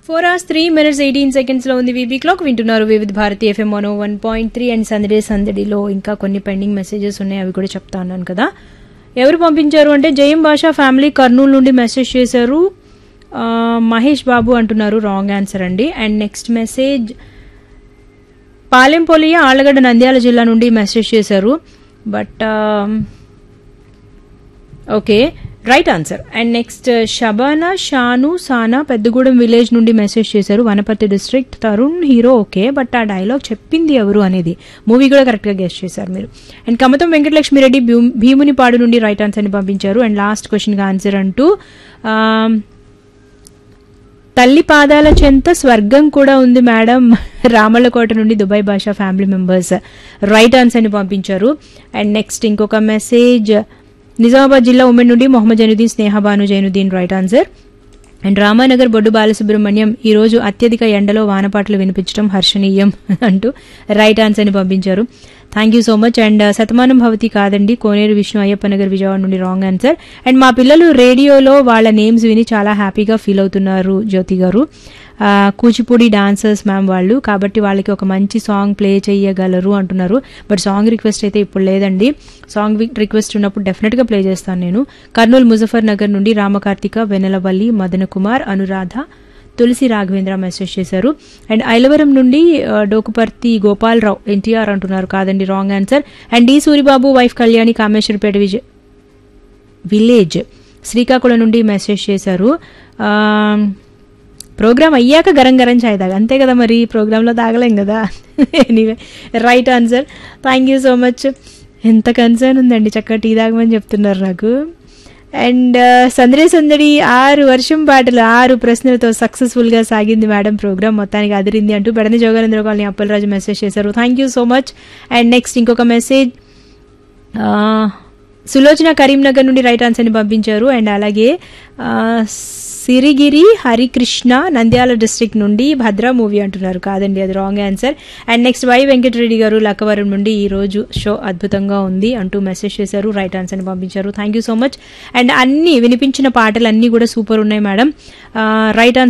four hours three minutes eighteen seconds లో ఉంది V B clock వింటున్నారు Vividh Bharati FM one one point three and సందడే సందడిలో ఇంకా కొన్ని పెండింగ్ మెసేజెస్ ఉన్నాయి అవి కూడా చెప్తా ఉన్నాను కదా ఎవరు పంపించారు అంటే జయం భాషా ఫ్యామిలీ కర్నూలు నుండి మెసేజ్ చేశారు ఆ, మహేష్ బాబు అంటున్నారు రాంగ్ ఆన్సర్ అండి అండ్ నెక్స్ట్ మెసేజ్ పాలెంపోలియ ఆళ్లగడ్డ నంద్యాల జిల్లా నుండి మెసేజ్ చేశారు but okay right answer and next Shabana Shanu Sana Peddagudem village నుండి మెసేజ్ చేశారు Wanaparthy district Tarun hero okay but ఆ డైలాగ్ చెప్పింది ఎవరు అనేది మూవీ కూడా కరెక్ట్గా గెస్ట్ చేశారు మీరు అండ్ కమతం వెంకటలక్ష్మి రెడ్డి భీమ్- భీమునిపాడు నుండి రైట్ ఆన్సర్ని పంపించారు అండ్ లాస్ట్ క్వశ్చన్గా ఆన్సర్ అంటూ ఆ, తల్లి పాదాల చెంత స్వర్గం కూడా ఉంది మేడం రామల్లకోట నుండి దుబాయ్ భాషా ఫ్యామిలీ మెంబర్స్ రైట్ ఆన్సర్ ని పంపించారు అండ్ నెక్స్ట్ ఇంకొక మెసేజ్ నిజామాబాద్ జిల్లా ఉమెన్ నుండి Mohammed Zainuddin Snehabanu Zainuddin right answer and Ramanagar Boddu Balasubrahmanyam ఈ రోజు అత్యధిక ఎండలో వానపాటలు వినిపించడం హర్షణీయం అంటూ రైట్ ఆన్సర్ ని పంపించారు thank you so much and Shatamanam Bhavati కాదండి కోనేరు విష్ణు అయ్యప్ప నగర్ విజయవాడ నుండి రాంగ్ ఆన్సర్ అండ్ మా పిల్లలు రేడియోలో వాళ్ళ నేమ్స్ విని చాలా హ్యాపీగా ఫీల్ అవుతున్నారు జ్యోతి గారు ఆ, కూచిపూడి డాన్సర్స్ మ్యామ్ వాళ్ళు కాబట్టి వాళ్ళకి ఒక మంచి సాంగ్ ప్లే చేయగలరు అంటున్నారు బట్ సాంగ్ రిక్వెస్ట్ అయితే ఇప్పుడు లేదండి సాంగ్ రిక్వెస్ట్ ఉన్నప్పుడు డెఫినెట్గా ప్లే చేస్తాను నేను కర్నూలు ముజఫర్ నగర్ నుండి రామకార్తిక వెనలవల్లి మదన కుమార్ అనురాధ తులసి రాఘవేంద్ర మెసేజ్ చేశారు అండ్ ఐలవరం నుండి ఆ, డోకుపర్తి గోపాలరావు ఎన్టీఆర్ అంటున్నారు కాదండి wrong answer and D Suribabu wife Kalyani Kameswarapeta Vijay village Srikakulam నుండి మెసేజ్ చేశారు ఆ, ప్రోగ్రామ్ అయ్యాక గరం గరం చాయ్ తాగా అంతే కదా మరి ప్రోగ్రాంలో తాగలేం కదా anyway right answer thank you so much ఎంత కన్సర్న్ ఉందండి చక్కగా టీ తాగమని చెప్తున్నారు నాకు అండ్ సందడి సందడి ఆరు వర్షం పాటలు ఆరు ప్రశ్నలతో సక్సెస్ఫుల్గా సాగింది మేడం ప్రోగ్రామ్ మొత్తానికి అదిరింది అంటూ బెడని జోగేంద్ర కాలనీ అప్పలరాజు మెసేజ్ చేశారు thank you so much and next ఇంకొక మెసేజ్ ఆ, సులోచన కరీంనగర్ నుండి రైట్ ఆన్సర్ని పంపించారు అండ్ అలాగే ఆ, సిరిగిరి హరికృష్ణ నంద్యాల డిస్ట్రిక్ట్ నుండి భద్ర మూవీ అంటున్నారు కాదండి అది wrong answer and next Y Venkatareddy గారు లక్కవరం నుండి ఈ రోజు షో అద్భుతంగా ఉంది అంటూ మెసేజ్ చేశారు రైట్ ఆన్సర్ని పంపించారు thank you so much and అన్ని వినిపించిన పాటలు అన్నీ కూడా సూపర్ ఉన్నాయి మేడం రైట్ ఆన్సర్